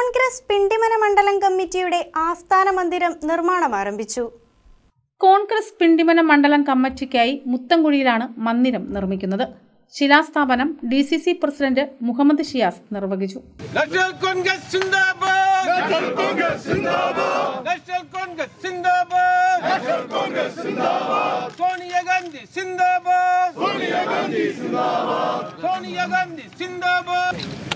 കോൺഗ്രസ് പിണ്ടിമന മണ്ഡലം കമ്മിറ്റിയുടെ ആസ്ഥാന മന്ദിരം നിർമ്മാണം ആരംഭിച്ചു കോൺഗ്രസ് പിണ്ടിമന മണ്ഡലം കമ്മിറ്റിക്കായി മുത്തൻകുഴിയിലാണ് മന്ദിരം നിർമ്മിക്കുന്നത് ശിലാസ്ഥാപനം D C C president Muhammad Shiyas നിർവഹിച്ചു National Congress Zindabad! National Congress Zindabad! National Congress Zindabad! National Congress Zindabad! Sonia Gandhi Zindabad! Sonia Gandhi Zindabad! Sonia Gandhi Zindabad!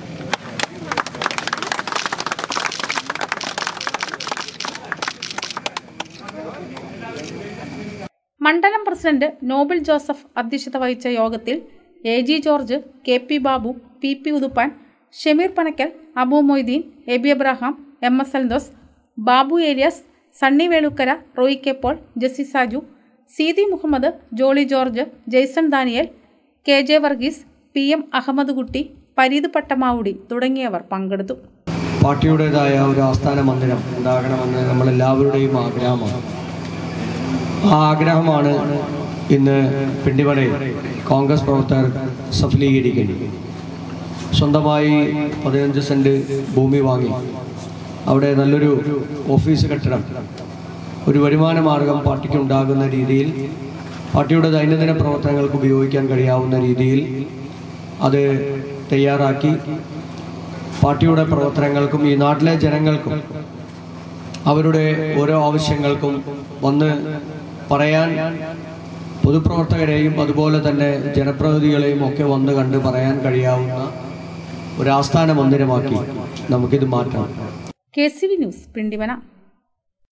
മണ്ഡലം പ്രസിഡന്റ് നോബിൾ ജോസഫ് അധ്യക്ഷത വഹിച്ച യോഗത്തിൽ A G George K P Babu P P Uthuppan Shameer Panakkal Abu Moideen Eby Abraham M S Eldhose Babu Aries Sunny Velukkara Roy K Paul Jessy Saju Seethi Muhammad Jolly George Jaison Daniel K J Varghese P M Ahammad Kutty Pareeth പട്ടമാവുടി തുടങ്ങിയവർ പങ്കെടുത്തു പാർട്ടിയുടേതായ ഒരു ആസ്ഥാന മന്ദിരം ഉണ്ടാകണമെന്ന് നമ്മളെല്ലാവരുടെയും ആഗ്രഹമാണ് ആ ആഗ്രഹമാണ് ഇന്ന് പിണ്ടിമലയിൽ കോൺഗ്രസ് പ്രവർത്തകർ സഫലീകരിക്കുന്നത് സ്വന്തമായി പതിനഞ്ച് സെൻറ്റ് ഭൂമി വാങ്ങി അവിടെ നല്ലൊരു ഓഫീസ് കെട്ടിടം ഒരു വരുമാന മാർഗം പാർട്ടിക്ക് ഉണ്ടാകുന്ന രീതിയിൽ പാർട്ടിയുടെ ദൈനംദിന പ്രവർത്തനങ്ങൾക്ക് ഉപയോഗിക്കാൻ കഴിയാവുന്ന രീതിയിൽ അത് തയ്യാറാക്കി പാർട്ടിയുടെ പ്രവർത്തനങ്ങൾക്കും ഈ നാട്ടിലെ ജനങ്ങൾക്കും അവരുടെ ഓരോ ആവശ്യങ്ങൾക്കും വന്ന് പറയാൻ പൊതുപ്രവർത്തകരെയും അതുപോലെ തന്നെ ജനപ്രതിനിധികളെയും ഒക്കെ വന്ന് കണ്ട് പറയാൻ കഴിയാവുന്ന ഒരു ആസ്ഥാന മന്ദിരമാക്കി നമുക്കിത് മാറ്റാം K C V news Pindimana